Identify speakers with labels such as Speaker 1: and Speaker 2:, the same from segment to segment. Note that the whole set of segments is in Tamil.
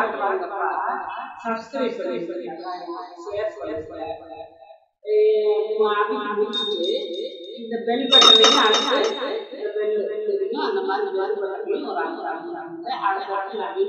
Speaker 1: பார்க்குறாங்கப்பா சப்ஸ்கிரைப் பண்ணி ஷேர் பண்ணுங்க முடிச்சுட்டு இந்த பெல் பட்டனையும் அழுத்து இந்த பெல் பெல்லையும் அந்த மாதிரி பெல் பட்டனையும் ஒரு அழுத்து அழுத்து அடுத்த அடுத்து நவீன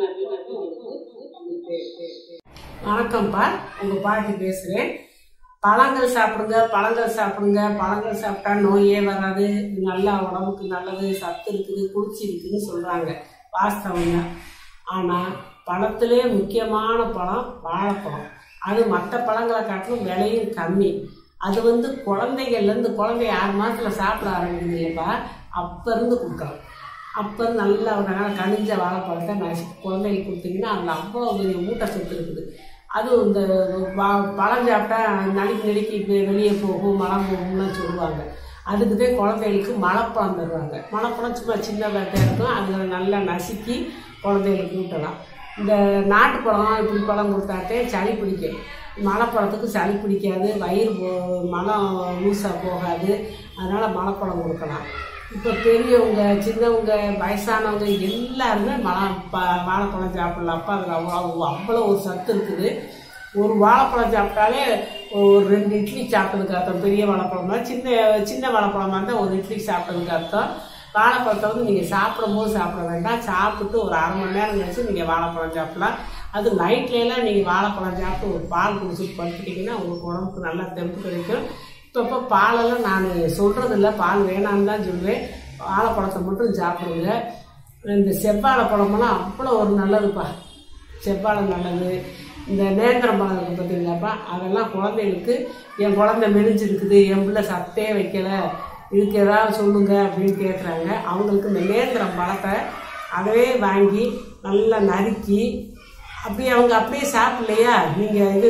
Speaker 1: வணக்கம்ப்பா உங்கள் பாட்டி பேசுகிறேன் பழங்கள் சாப்பிடுங்க பழங்கள் சாப்பிடுங்க பழங்கள் சாப்பிட்டா நோயே வராது இது நல்லா உடம்புக்கு நல்லது சத்து இருக்குது குளிர்ச்சி இருக்குதுன்னு சொல்கிறாங்க வாஸ்தவங்க ஆனால் பழத்திலே முக்கியமான பழம் வாழைப்பழம் அது மற்ற பழங்களை காட்டிலும் விலையும் கம்மி அது வந்து குழந்தைகள்லேருந்து குழந்தை ஆறு மாதத்தில் சாப்பிட ஆரம்பிக்குது இல்லைப்பா அப்போ இருந்து கொடுக்கலாம் அப்போ நல்லா ஒரு நல்லா கனிஞ்ச வாழைப்பழத்தை நசுக்கி குழந்தைகளுக்கு கொடுத்தீங்கன்னா அதில் அவ்வளோ பெரிய ஊட்டச்சத்து இருக்குது அதுவும் இந்த வா- பழம் சாப்பிட்டா நடுக்கி நடுக்கி வெ- வெளியே போகும் மலம் போகும்னு சொல்லுவாங்க அதுக்கு தான் குழந்தைகளுக்கு மலைப்பழம் தருவாங்க மலைப்பழம் சும்மா சின்ன வேட்டையாக இருக்கும் அதில் நல்லா நசுக்கி குழந்தைகளுக்கு ஊட்டலாம் இந்த நாட்டுப்பழம் இப்படி பழம் கொடுத்தாட்டே சளி பிடிக்கும் மலைப்பழத்துக்கு சளி பிடிக்காது வயிறு போ மலம் லூஸாக போகாது அதனால் மலைப்பழம் கொடுக்கலாம் இப்போ பெரியவங்க சின்னவங்க வயசானவங்க எல்லாருமே மலம் ப வாழைப்பழம் சாப்பிட்லாம்ப்பா அதில் அவ்வளோ அவ்வளோ ஒரு சத்து இருக்குது ஒரு வாழைப்பழம் சாப்பிட்டாலே ஒரு ரெண்டு இட்லி சாப்பிட்டதுக்கு அர்த்தம் பெரிய வாழைப்பழம் தான் சின்ன சின்ன வாழைப்பழமாக இருந்தால் ஒரு இட்லி சாப்பிட்டதுக்கு அர்த்தம் வாழைப்பழத்தை வந்து நீங்கள் சாப்பிடும்போது சாப்பிட வேண்டாம் சாப்பிட்டு ஒரு அரை மணி நேரம் கழிச்சு நீங்கள் வாழைப்பழம் சாப்பிடலாம் அது நைட்லலாம் நீங்கள் வாழைப்பழம் சாப்பிட்டு ஒரு பால் குடிச்சிட்டு படுத்துட்டிங்கன்னா உங்களுக்கு உடம்புக்கு நல்லா தெம்பு கிடைக்கும் இப்போ இப்போ பாலெல்லாம் நான் சொல்கிறதில்ல பால் வேணான்னு தான் சொல்லுவேன் வாழைப்பழத்தை மட்டும் சாப்பிடுங்க இந்த செவ்வாழை பழமெல்லாம் அவ்வளோ ஒரு நல்லதுப்பா செவ்வாழை நல்லது இந்த நேந்திரம் பழம் இருக்குது பார்த்தீங்களாப்பா அதெல்லாம் குழந்தைகளுக்கு என் குழந்தை மெலிஞ்சிருக்குது என் பிள்ளை சத்தே வைக்கல இதுக்கு ஏதாவது சொல்லுங்க அப்படின்னு கேட்குறாங்க அவங்களுக்கு இந்த நேந்திரம் பழத்தை அதவே வாங்கி நல்லா நறுக்கி அப்படியே அவங்க அப்படியே சாப்பிடலையா நீங்கள் இது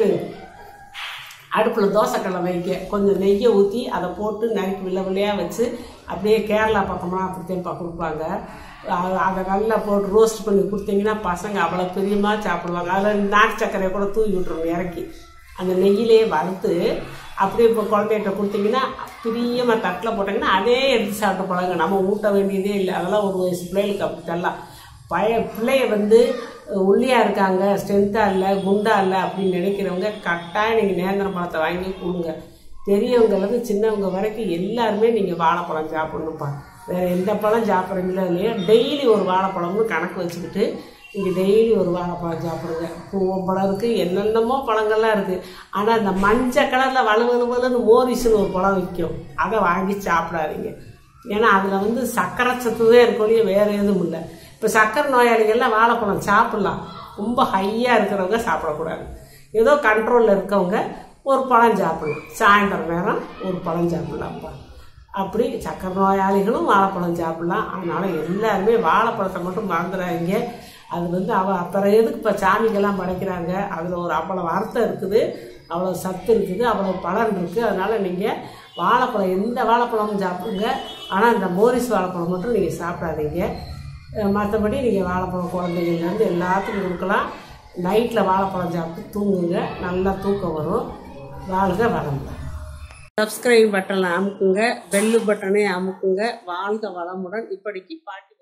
Speaker 1: அடுப்பில் தோசைக்கல்லை வைக்க கொஞ்சம் நெய்யை ஊற்றி அதை போட்டு நறுக்கி வில்ல வில்லையாக வச்சு அப்படியே கேரளா பக்கமாக அப்படித்தான் ப- கொடுப்பாங்க அ- அதை நல்லா போட்டு ரோஸ்ட் பண்ணி கொடுத்தீங்கன்னா பசங்க அவ்வளோ பிரியமாக சாப்பிடுவாங்க அதில் நாட்டு சர்க்கரையை கூட தூவி விட்டுருவோம் இறக்கி அந்த நெய்யிலே வறுத்து அப்படியே இப்போ குழந்தைகிட்ட கொடுத்தீங்கன்னா பிரியமாக தட்டில் போட்டிங்கன்னா அதே எடுத்து சாப்பிட்டு போகிறாங்க நம்ம ஊட்ட வேண்டியதே இல்லை அதெல்லாம் ஒரு வயசு பிள்ளைகளுக்கு அப்படி தரலாம் பய பிள்ளைய வந்து ஒல்லியாக இருக்காங்க ஸ்ட்ரென்த்தாக இல்லை குண்டா இல்லை அப்படின்னு நினைக்கிறவங்க கட்டாயம் நீங்கள் நேந்திர பழத்தை வாங்கி கொடுங்க பெரியவங்கலேருந்து சின்னவங்க வரைக்கும் எல்லாருமே நீங்கள் வாழைப்பழம் சாப்பிடணும்ப்பா வேறு எந்த பழம் சாப்பிட்றீங்களோ இல்லையோ டெய்லி ஒரு வாழைப்பழம்னு கணக்கு வச்சுக்கிட்டு நீங்கள் டெய்லி ஒரு வாழைப்பழம் சாப்பிடுங்க பூவம்பழம் இருக்குது என்னென்னமோ பழங்கள்லாம் இருக்குது ஆனால் இந்த மஞ்சள் கலரில் வலு வலு வலுன்னு மோரிஸ்னு ஒரு பழம் விற்கும் அதை வாங்கி சாப்பிடாதீங்க ஏன்னா அதில் வந்து சர்க்கரை சத்து தான் இருக்கொழிய வேறு எதுவும் இல்லை இப்போ சர்க்கரை நோயாளிகள்லாம் வாழைப்பழம் சாப்பிட்லாம் ரொம்ப ஹையாக இருக்கிறவங்க சாப்பிடக்கூடாது ஏதோ கண்ட்ரோலில் இருக்கவங்க ஒரு பழம் சாப்பிடலாம் சாயந்தரம் நேரம் ஒரு பழம் சாப்பிட்லாம்ப்பா அப்படி சர்க்கரை நோயாளிகளும் வாழைப்பழம் சாப்பிடலாம் அதனால் எல்லாருமே வாழைப்பழத்தை மட்டும் மறந்துடாதீங்க அது வந்து அவ அப்புறம் எதுக்கு இப்போ சாமிக்கெல்லாம் படைக்கிறாங்க அதில் ஒரு அவ்வளோ அர்த்தம் இருக்குது அவ்வளோ சத்து இருக்குது அவ்வளோ பலன் இருக்குது அதனால் நீங்கள் வாழைப்பழம் எந்த வாழைப்பழமும் சாப்பிடுங்க ஆனால் இந்த மோரிஸ் வாழைப்பழம் மட்டும் நீங்கள் சாப்பிடாதீங்க அஹ் மற்றபடி நீங்கள் வாழைப்பழம் குழந்தைங்கள்லேருந்து எல்லாத்துக்கும் கொடுக்கலாம் நைட்டில் வாழைப்பழம் சாப்பிட்டு தூங்குங்க நல்லா தூக்கம் வரும் வாழ்க வளமுடன் சப்ஸ்கிரைப் பட்டனை அமுக்குங்க பெல்லு பட்டனை அமுக்குங்க வாழ்க வளமுடன் இப்படிக்கு பாட்டி